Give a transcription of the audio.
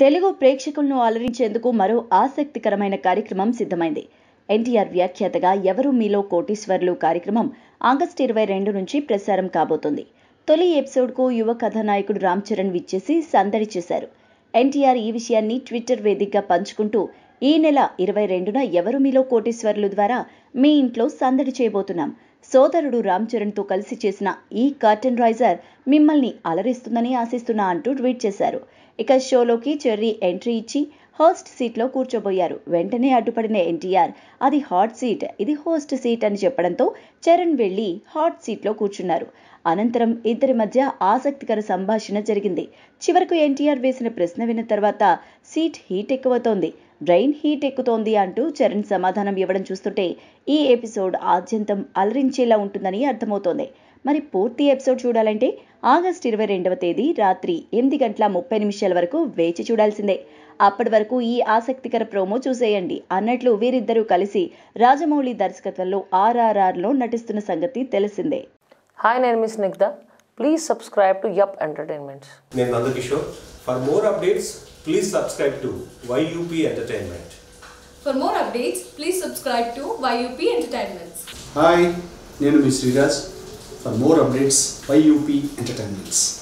తెలుగు ప్రేక్షకులను అలరించేందుకు మరో ఆసక్తికరమైన కార్యక్రమం సిద్ధమైంది ఎన్టీఆర్ వ్యాఖ్యాతగా ఎవరు మీలో కోటీశ్వర్లు కార్యక్రమం ఆగస్టు ఇరవై రెండు నుంచి ప్రసారం కాబోతోంది తొలి ఎపిసోడ్కు యువ కథానాయకుడు రామ్ చరణ్ విచ్చేసి సందడి చేశారు ఎన్టీఆర్ ఈ విషయాన్ని ట్విట్టర్ వేదికగా పంచుకుంటూ ఈ నెల ఇరవై రెండున ఎవరు మీలో కోటీశ్వర్లు ద్వారా మీ ఇంట్లో సందడి చేయబోతున్నాం సోదరుడు రామ్ చరణ్తో కలిసి చేసిన ఈ కర్టన్ రైజర్ మిమ్మల్ని అలరిస్తుందని ఆశిస్తున్నా అంటూ ట్వీట్ చేశారు ఇక షోలోకి చెర్రీ ఎంట్రీ ఇచ్చి హోస్ట్ సీట్లో కూర్చోబోయారు వెంటనే అడ్డుపడిన ఎన్టీఆర్ అది హాట్ సీట్ ఇది హోస్ట్ సీట్ అని చెప్పడంతో చరణ్ వెళ్లి హాట్ సీట్లో కూర్చున్నారు అనంతరం ఇద్దరి మధ్య ఆసక్తికర సంభాషణ జరిగింది చివరకు ఎన్టీఆర్ వేసిన ప్రశ్న విన్న తర్వాత సీట్ హీట్ ఎక్కువతోంది బ్రెయిన్ హీట్ ఎక్కుతోంది అంటూ చరణ్ సమాధానం ఇవ్వడం చూస్తుంటే ఈ ఎపిసోడ్ ఆద్యంతం అలరించేలా ఉంటుందని అర్థమవుతోంది మరి పూర్తి ఎపిసోడ్ చూడాలంటే ఆగస్టు ఇరవై రెండవ తేదీ రాత్రి ఎనిమిది గంటల ముప్పై నిమిషాల వరకు వేచి చూడాల్సిందే అప్పటి వరకు ఈ ఆసక్తికర ప్రోమో చూసేయండి అన్నట్లు వీరిద్దరూ కలిసి రాజమౌళి దర్శకత్వంలో ఆర్ఆర్ఆర్లో నటిస్తున్న సంగతి తెలిసిందే హాయ్ నేను మిస్ నిగ్ధ please subscribe to YUP entertainments నేను Nandakishore for more updates please subscribe to YUP entertainment For more updates, please subscribe to YUP Entertainments. Hi నేను మీ Sriraj for more updates YUP entertainments